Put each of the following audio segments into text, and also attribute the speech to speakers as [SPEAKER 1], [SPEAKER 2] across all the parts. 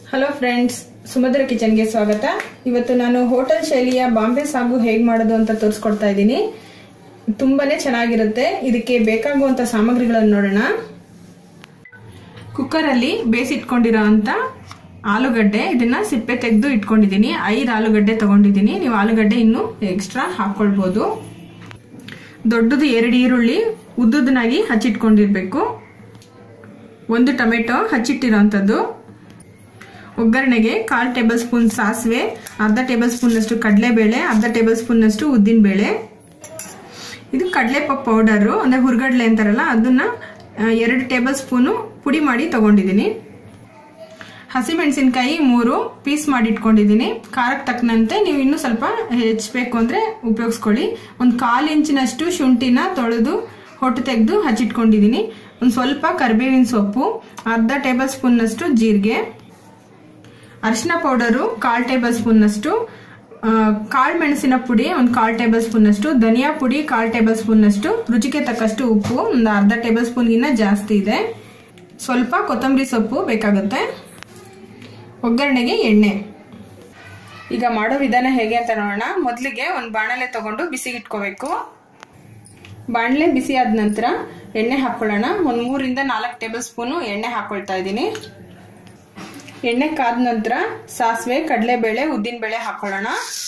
[SPEAKER 1] hello friends ಸುಮಧುರ ಕಿಚನ್ಗೆ ಸ್ವಾಗತ ಇವತ್ತು ನಾನು ಹೋಟೆಲ್ ಶೈಲಿಯ ಬಾಂಬೆ ಸಾಗು ಹೇಗ್ ಮಾಡೋದು ಅಂತ ತೋರಿಸ್ಕೊಡ್ತಾ ಇದ್ದೀನಿ ತುಂಬಾನೇ ಚೆನ್ನಾಗಿರುತ್ತೆ ಇದಕ್ಕೆ ಬೇಕಾಗುವಂತ ಸಾಮಗ್ರಿಗಳನ್ನು ನೋಡೋಣ ಕುಕ್ಕರಲ್ಲಿ ಬೇಯಿಸಿಟ್ಕೊಂಡಿರೋ ಅಂತ ಆಲೂಗಡ್ಡೆ ಇದನ್ನ ಸಿಪ್ಪೆ ತೆಗೆದು ಇಟ್ಕೊಂಡಿದ್ದೀನಿ ಐದು ಆಲೂಗಡ್ಡೆ ತಗೊಂಡಿದ್ದೀನಿ ನೀವು ಆಲೂಗಡ್ಡೆ ಇನ್ನು ಎಕ್ಸ್ಟ್ರಾ ಹಾಕೊಳ್ಬೋದು ದೊಡ್ಡದು ಎರಡು ಈರುಳ್ಳಿ ಉದ್ದುದನಾಗಿ ಹಚ್ಚಿಟ್ಕೊಂಡಿರ್ಬೇಕು ಒಂದು ಟೊಮೆಟೊ ಹಚ್ಚಿಟ್ಟಿರೋಂಥದ್ದು ಒಗ್ಗರಣೆಗೆ ಕಾಲು ಟೇಬಲ್ ಸ್ಪೂನ್ ಸಾಸಿವೆ ಅರ್ಧ ಟೇಬಲ್ ಸ್ಪೂನ್ನಷ್ಟು ಕಡಲೆಬೇಳೆ ಅರ್ಧ ಟೇಬಲ್ ಸ್ಪೂನ್ನಷ್ಟು ಉದ್ದಿನಬೇಳೆ ಇದು ಕಡಲೆಪಪ್ಪು ಪೌಡರು ಅಂದರೆ ಹುರ್ಗಡ್ಲೆ ಅಂತಾರಲ್ಲ ಅದನ್ನ ಎರಡು ಟೇಬಲ್ ಸ್ಪೂನು ಪುಡಿ ಮಾಡಿ ತಗೊಂಡಿದ್ದೀನಿ ಹಸಿಮೆಣಸಿನ್ಕಾಯಿ ಮೂರು ಪೀಸ್ ಮಾಡಿ ಇಟ್ಕೊಂಡಿದ್ದೀನಿ ಖಾರಕ್ಕೆ ತಕ್ಕನಂತೆ ನೀವು ಇನ್ನೂ ಸ್ವಲ್ಪ ಹೆಚ್ಚಬೇಕು ಅಂದರೆ ಉಪಯೋಗಿಸ್ಕೊಳ್ಳಿ ಒಂದು ಕಾಲು ಇಂಚಿನಷ್ಟು ಶುಂಠಿನ ತೊಳೆದು ಹೊಟ್ಟು ತೆಗೆದು ಹಚ್ಚಿಟ್ಕೊಂಡಿದ್ದೀನಿ ಒಂದು ಸ್ವಲ್ಪ ಕರಿಬೇವಿನ ಸೊಪ್ಪು ಅರ್ಧ ಟೇಬಲ್ ಸ್ಪೂನ್ನಷ್ಟು ಜೀರಿಗೆ ಅರಿಶಿನ ಪೌಡರು ಕಾಲ್ ಟೇಬಲ್ ಸ್ಪೂನ್ನಷ್ಟು ಕಾಳು ಮೆಣಸಿನ ಪುಡಿ ಒಂದು ಕಾಲ್ ಟೇಬಲ್ ಸ್ಪೂನ್ನಷ್ಟು ಧನಿಯಾ ಪುಡಿ ಕಾಲ್ ಟೇಬಲ್ ಸ್ಪೂನ್ನಷ್ಟು ರುಚಿಗೆ ತಕ್ಕಷ್ಟು ಉಪ್ಪು ಒಂದು ಅರ್ಧ ಟೇಬಲ್ ಸ್ಪೂನ್ಗಿನ್ನ ಜಾಸ್ತಿ ಇದೆ ಸ್ವಲ್ಪ ಕೊತ್ತಂಬರಿ ಸೊಪ್ಪು ಬೇಕಾಗುತ್ತೆ ಒಗ್ಗರಣೆಗೆ ಎಣ್ಣೆ ಈಗ ಮಾಡೋ ವಿಧಾನ ಹೇಗೆ ಅಂತ ನೋಡೋಣ ಮೊದಲಿಗೆ ಒಂದು ಬಾಣಲೆ ತಗೊಂಡು ಬಿಸಿಗಿಟ್ಕೋಬೇಕು ಬಾಣಲೆ ಬಿಸಿ ಆದ ನಂತರ ಎಣ್ಣೆ ಹಾಕೊಳ್ಳೋಣ ಒಂದು ಮೂರಿಂದ ನಾಲ್ಕು ಟೇಬಲ್ ಸ್ಪೂನು ಎಣ್ಣೆ ಹಾಕೊಳ್ತಾ ಇದ್ದೀನಿ ಎಣ್ಣೆ ಕಾದ ನಂತರ ಸಾಸಿವೆ ಕಡಲೆಬೇಳೆ ಉದ್ದಿನಬೇಳೆ ಹಾಕೊಳ್ಳೋಣ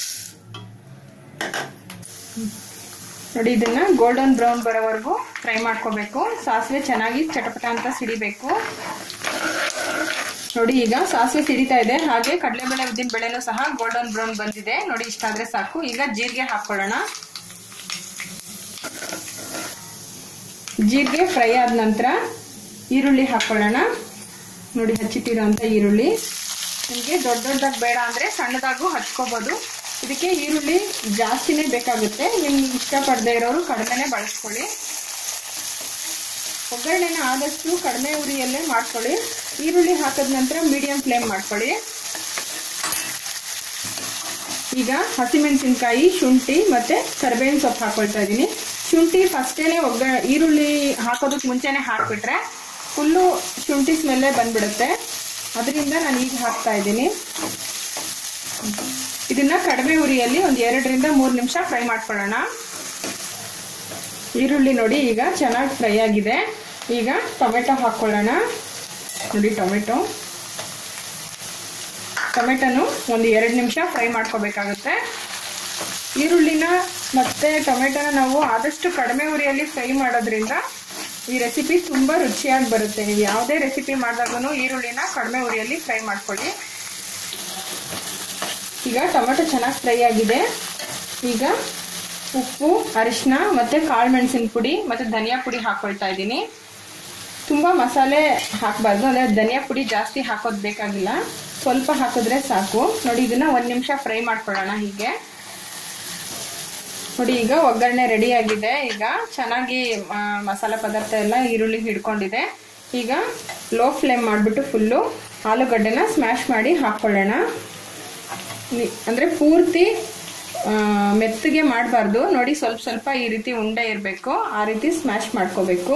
[SPEAKER 1] ನೋಡಿ ಇದನ್ನ ಗೋಲ್ಡನ್ ಬ್ರೌನ್ ಬರೋವರೆಗೂ ಫ್ರೈ ಮಾಡ್ಕೋಬೇಕು ಸಾಸಿವೆ ಚೆನ್ನಾಗಿ ಚಟಪಟ ಅಂತ ಸಿಡಿಬೇಕು ನೋಡಿ ಈಗ ಸಾಸಿವೆ ಸಿಡಿತಾ ಇದೆ ಹಾಗೆ ಕಡಲೆಬೇಳೆ ಉದ್ದಿನ ಬೇಳೆನೂ ಸಹ ಗೋಲ್ಡನ್ ಬ್ರೌನ್ ಬಂದಿದೆ ನೋಡಿ ಇಷ್ಟಾದ್ರೆ ಸಾಕು ಈಗ ಜೀರಿಗೆ ಹಾಕೊಳ್ಳೋಣ ಜೀರಿಗೆ ಫ್ರೈ ಆದ ನಂತರ ಈರುಳ್ಳಿ ಹಾಕೊಳ್ಳೋಣ ನೋಡಿ ಹಚ್ಚಿಟ್ಟಿರೋಂಥ ಈರುಳ್ಳಿ ನಿಮಗೆ ದೊಡ್ಡ ದೊಡ್ಡದಾಗಿ ಬೇಡ ಅಂದರೆ ಸಣ್ಣದಾಗೂ ಹಚ್ಕೋಬೋದು ಇದಕ್ಕೆ ಈರುಳ್ಳಿ ಜಾಸ್ತಿನೇ ಬೇಕಾಗುತ್ತೆ ನಿಮ್ಗೆ ಇಷ್ಟಪಡದೇ ಇರೋರು ಕಡಿಮೆನೇ ಬಳಸ್ಕೊಳ್ಳಿ ಒಗ್ಗರಣೆನ ಆದಷ್ಟು ಕಡಿಮೆ ಉರಿಯಲ್ಲೇ ಮಾಡ್ಕೊಳ್ಳಿ ಈರುಳ್ಳಿ ಹಾಕಿದ ನಂತರ ಮೀಡಿಯಂ ಫ್ಲೇಮ್ ಮಾಡ್ಕೊಳ್ಳಿ ಈಗ ಹಸಿಮೆಣಸಿನ್ಕಾಯಿ ಶುಂಠಿ ಮತ್ತು ಕರಿಬೇವಿನ ಸೊಪ್ಪು ಹಾಕೊಳ್ತಾ ಇದ್ದೀನಿ ಶುಂಠಿ ಫಸ್ಟೇನೆ ಒಗ್ಗ ಈರುಳ್ಳಿ ಹಾಕೋದಕ್ಕೆ ಮುಂಚೆನೆ ಹಾಕ್ಬಿಟ್ರೆ ಫುಲ್ಲು ಶುಂಠಿ ಸ್ಮೆಲ್ಲೇ ಬಂದ್ಬಿಡುತ್ತೆ ಅದರಿಂದ ನಾನು ಈಗ ಹಾಕ್ತಾ ಇದ್ದೀನಿ ಇದನ್ನ ಕಡಿಮೆ ಉರಿಯಲ್ಲಿ ಒಂದು ಎರಡರಿಂದ ಮೂರು ನಿಮಿಷ ಫ್ರೈ ಮಾಡ್ಕೊಳ್ಳೋಣ ಈರುಳ್ಳಿ ನೋಡಿ ಈಗ ಚೆನ್ನಾಗಿ ಫ್ರೈ ಆಗಿದೆ ಈಗ ಟೊಮೆಟೊ ಹಾಕ್ಕೊಳ್ಳೋಣ ನೋಡಿ ಟೊಮೆಟೊ ಟೊಮೆಟೊನು ಒಂದು ಎರಡು ನಿಮಿಷ ಫ್ರೈ ಮಾಡ್ಕೋಬೇಕಾಗುತ್ತೆ ಈರುಳ್ಳಿನ ಮತ್ತೆ ಟೊಮೆಟೊನ ನಾವು ಆದಷ್ಟು ಕಡಿಮೆ ಉರಿಯಲ್ಲಿ ಫ್ರೈ ಮಾಡೋದ್ರಿಂದ ಈ ರೆಸಿಪಿ ತುಂಬ ರುಚಿಯಾಗಿ ಬರುತ್ತೆ ನೀವು ಯಾವುದೇ ರೆಸಿಪಿ ಮಾಡಿದಾಗೂ ಈರುಳ್ಳಿನ ಕಡಿಮೆ ಉರಿಯಲ್ಲಿ ಫ್ರೈ ಮಾಡ್ಕೊಳ್ಳಿ ಈಗ ಟೊಮೆಟೊ ಚೆನ್ನಾಗಿ ಫ್ರೈ ಆಗಿದೆ ಈಗ ಉಪ್ಪು ಅರಿಶಿನ ಮತ್ತು ಕಾಳು ಮೆಣಸಿನ ಪುಡಿ ಮತ್ತು ಧನಿಯಾ ಪುಡಿ ಹಾಕ್ಕೊಳ್ತಾ ಇದ್ದೀನಿ ತುಂಬ ಮಸಾಲೆ ಹಾಕಬಾರ್ದು ಅಂದರೆ ಧನಿಯಾ ಪುಡಿ ಜಾಸ್ತಿ ಹಾಕೋದು ಬೇಕಾಗಿಲ್ಲ ಸ್ವಲ್ಪ ಹಾಕಿದ್ರೆ ಸಾಕು ನೋಡಿ ಇದನ್ನು ಒಂದು ನಿಮಿಷ ಫ್ರೈ ಮಾಡ್ಕೊಳ್ಳೋಣ ಹೀಗೆ ನೋಡಿ ಈಗ ಒಗ್ಗರಣೆ ರೆಡಿ ಆಗಿದೆ ಈಗ ಚೆನ್ನಾಗಿ ಮಸಾಲೆ ಪದಾರ್ಥ ಎಲ್ಲ ಈರುಳ್ಳಿ ಹಿಡ್ಕೊಂಡಿದೆ ಈಗ ಲೋ ಫ್ಲೇಮ್ ಮಾಡಿಬಿಟ್ಟು ಫುಲ್ಲು ಆಲೂಗಡ್ಡೆನ ಸ್ಮ್ಯಾಶ್ ಮಾಡಿ ಹಾಕ್ಕೊಳ್ಳೋಣ ಅಂದರೆ ಪೂರ್ತಿ ಮೆತ್ತಗೆ ಮಾಡಬಾರ್ದು ನೋಡಿ ಸ್ವಲ್ಪ ಸ್ವಲ್ಪ ಈ ರೀತಿ ಉಂಡೆ ಇರಬೇಕು ಆ ರೀತಿ ಸ್ಮ್ಯಾಶ್ ಮಾಡ್ಕೋಬೇಕು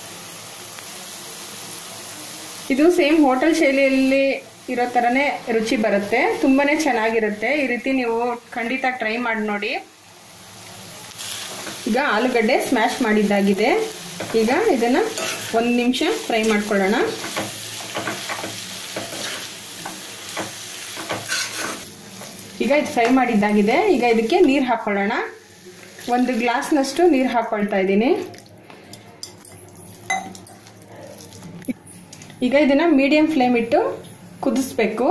[SPEAKER 1] ಇದು ಸೇಮ್ ಹೋಟೆಲ್ ಶೈಲಿಯಲ್ಲಿ ಇರೋ ಥರನೇ ರುಚಿ ಬರುತ್ತೆ ತುಂಬಾ ಚೆನ್ನಾಗಿರುತ್ತೆ ಈ ರೀತಿ ನೀವು ಖಂಡಿತ ಟ್ರೈ ಮಾಡಿ ನೋಡಿ ಈಗ ಆಲೂಗಡ್ಡೆ ಸ್ಮ್ಯಾಶ್ ಮಾಡಿದ್ದಾಗಿದೆ ಈಗ ಇದನ್ನು ಒಂದು ನಿಮಿಷ ಫ್ರೈ ಮಾಡ್ಕೊಳ್ಳೋಣ ಈಗ ಇದು ಫ್ರೈ ಮಾಡಿದ್ದಾಗಿದೆ ಈಗ ಇದಕ್ಕೆ ನೀರು ಹಾಕ್ಕೊಳ್ಳೋಣ ಒಂದು ಗ್ಲಾಸ್ನಷ್ಟು ನೀರು ಹಾಕ್ಕೊಳ್ತಾ ಇದ್ದೀನಿ ಈಗ ಇದನ್ನ ಮೀಡಿಯಂ ಫ್ಲೇಮ್ ಇಟ್ಟು ಕುದಿಸ್ಬೇಕು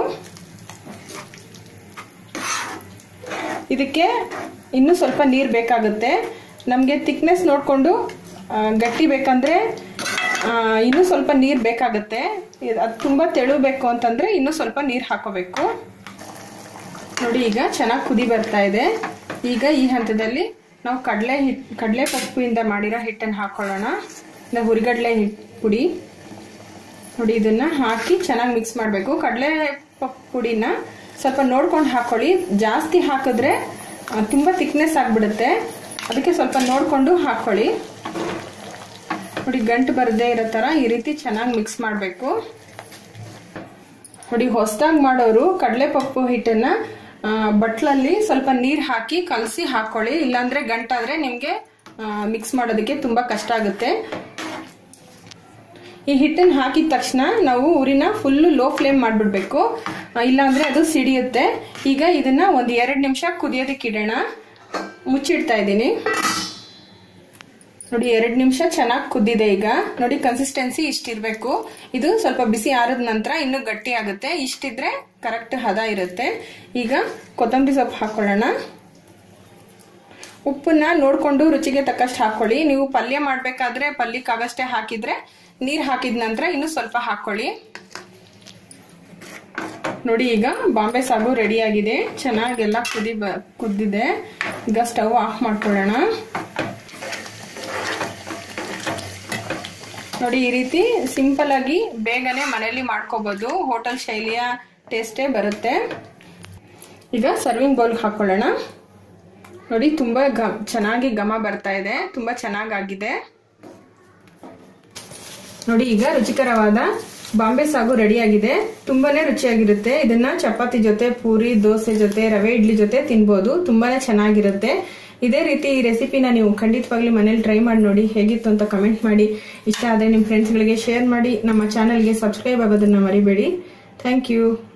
[SPEAKER 1] ಇದಕ್ಕೆ ಇನ್ನೂ ಸ್ವಲ್ಪ ನೀರು ಬೇಕಾಗುತ್ತೆ ನಮಗೆ ತಿಕ್ನೆಸ್ ನೋಡಿಕೊಂಡು ಗಟ್ಟಿ ಬೇಕಂದರೆ ಇನ್ನೂ ಸ್ವಲ್ಪ ನೀರು ಬೇಕಾಗುತ್ತೆ ಅದು ತುಂಬ ತೆಳು ಬೇಕು ಅಂತಂದರೆ ಇನ್ನೂ ಸ್ವಲ್ಪ ನೀರು ಹಾಕೋಬೇಕು ನೋಡಿ ಈಗ ಚೆನ್ನಾಗಿ ಕುದಿ ಬರ್ತಾ ಇದೆ ಈಗ ಈ ಹಂತದಲ್ಲಿ ನಾವು ಕಡಲೆ ಹಿಟ್ಟು ಕಡಲೆ ಪಪ್ಪುಯಿಂದ ಮಾಡಿರೋ ಹಿಟ್ಟನ್ನು ಹಾಕ್ಕೊಳ್ಳೋಣ ಇಲ್ಲ ಹುರಿಗಡಲೆ ಹಿಟ್ಟು ಪುಡಿ ನೋಡಿ ಇದನ್ನು ಹಾಕಿ ಚೆನ್ನಾಗಿ ಮಿಕ್ಸ್ ಮಾಡಬೇಕು ಕಡಲೆ ಪಪ್ಪು ಪುಡಿನ ಸ್ವಲ್ಪ ನೋಡ್ಕೊಂಡು ಹಾಕ್ಕೊಳ್ಳಿ ಜಾಸ್ತಿ ಹಾಕಿದ್ರೆ ತುಂಬ ಥಿಕ್ನೆಸ್ ಆಗಿಬಿಡುತ್ತೆ ಅದಕ್ಕೆ ಸ್ವಲ್ಪ ನೋಡಿಕೊಂಡು ಹಾಕ್ಕೊಳ್ಳಿ ನೋಡಿ ಗಂಟು ಬರದೇ ಇರೋ ಥರ ಈ ರೀತಿ ಚೆನ್ನಾಗಿ ಮಿಕ್ಸ್ ಮಾಡಬೇಕು ನೋಡಿ ಹೊಸದಾಗಿ ಮಾಡೋರು ಕಡಲೆಪಪ್ಪು ಹಿಟ್ಟನ್ನ ಆ, ಬಟ್ಲಲ್ಲಿ ಸ್ವಲ್ಪ ನೀರು ಹಾಕಿ ಕಲಸಿ ಹಾಕೊಳ್ಳಿ ಇಲ್ಲಾಂದ್ರೆ ಗಂಟಾದ್ರೆ ನಿಮಗೆ ಮಿಕ್ಸ್ ಮಾಡೋದಕ್ಕೆ ತುಂಬಾ ಕಷ್ಟ ಆಗುತ್ತೆ ಈ ಹಿಟ್ಟನ್ನು ಹಾಕಿದ ತಕ್ಷಣ ನಾವು ಊರಿನ ಫುಲ್ಲು ಲೋ ಫ್ಲೇಮ್ ಮಾಡಿಬಿಡ್ಬೇಕು ಇಲ್ಲಾಂದ್ರೆ ಅದು ಸಿಡಿಯುತ್ತೆ ಈಗ ಇದನ್ನ ಒಂದು ಎರಡು ನಿಮಿಷ ಕುದಿಯೋದಕ್ಕೆ ಇಡೋಣ ಮುಚ್ಚಿಡ್ತಾ ಇದ್ದೀನಿ ನೋಡಿ ಎರಡು ನಿಮಿಷ ಚೆನ್ನಾಗಿ ಕುದ್ದಿದೆ ಈಗ ನೋಡಿ ಕನ್ಸಿಸ್ಟೆನ್ಸಿ ಇಷ್ಟಿರ್ಬೇಕು ಇದು ಸ್ವಲ್ಪ ಬಿಸಿ ಆರಿದ ನಂತರ ಇನ್ನೂ ಗಟ್ಟಿ ಆಗುತ್ತೆ ಇಷ್ಟಿದ್ರೆ ಕರೆಕ್ಟ್ ಹದ ಇರುತ್ತೆ ಈಗ ಕೊತ್ತಂಬರಿ ಸೊಪ್ಪು ಹಾಕೊಳ್ಳೋಣ ಉಪ್ಪನ್ನ ನೋಡ್ಕೊಂಡು ರುಚಿಗೆ ತಕ್ಕಷ್ಟು ಹಾಕೊಳ್ಳಿ ನೀವು ಪಲ್ಯ ಮಾಡಬೇಕಾದ್ರೆ ಪಲ್ಯಕ್ಕಾಗಷ್ಟೇ ಹಾಕಿದ್ರೆ ನೀರು ಹಾಕಿದ ನಂತರ ಇನ್ನು ಸ್ವಲ್ಪ ಹಾಕೊಳ್ಳಿ ನೋಡಿ ಈಗ ಬಾಂಬೆ ಸಾಗು ರೆಡಿ ಆಗಿದೆ ಚೆನ್ನಾಗೆಲ್ಲ ಕುದಿ ಬ ಕುದ್ದಿದೆ ಈಗ ಸ್ಟವ್ ಆಫ್ ಮಾಡ್ಕೊಳ್ಳೋಣ ನೋಡಿ ಈ ರೀತಿ ಸಿಂಪಲ್ ಆಗಿ ಬೇಗನೆ ಮನೆಯಲ್ಲಿ ಮಾಡ್ಕೋಬಹುದು ಹೋಟೆಲ್ ಶೈಲಿಯ ಟೇಸ್ಟೇ ಬರುತ್ತೆ ಈಗ ಸರ್ವಿಂಗ್ ಬೌಲ್ ಹಾಕೊಳ್ಳೋಣ ನೋಡಿ ತುಂಬಾ ಗ ಚೆನ್ನಾಗಿ ಘಮ ಬರ್ತಾ ಇದೆ ತುಂಬಾ ಚೆನ್ನಾಗಾಗಿದೆ ನೋಡಿ ಈಗ ರುಚಿಕರವಾದ ಬಾಂಬೆ ಸಾಗು ರೆಡಿ ಆಗಿದೆ ತುಂಬಾನೇ ರುಚಿಯಾಗಿರುತ್ತೆ ಇದನ್ನ ಚಪಾತಿ ಜೊತೆ ಪೂರಿ ದೋಸೆ ಜೊತೆ ರವೆ ಇಡ್ಲಿ ಜೊತೆ ತಿನ್ಬೋದು ತುಂಬಾನೇ ಚೆನ್ನಾಗಿರುತ್ತೆ ಇದೇ ರೀತಿ ಈ ರೆಸಿಪಿನ ನೀವು ಖಂಡಿತವಾಗ್ಲಿ ಮನೇಲಿ ಟ್ರೈ ಮಾಡಿ ನೋಡಿ ಹೇಗಿತ್ತು ಅಂತ ಕಮೆಂಟ್ ಮಾಡಿ ಇಷ್ಟ ಆದರೆ ನಿಮ್ಮ ಫ್ರೆಂಡ್ಸ್ಗಳಿಗೆ ಶೇರ್ ಮಾಡಿ ನಮ್ಮ ಚಾನಲ್ಗೆ ಸಬ್ಸ್ಕ್ರೈಬ್ ಆಗೋದನ್ನ ಮರಿಬೇಡಿ ಥ್ಯಾಂಕ್ ಯು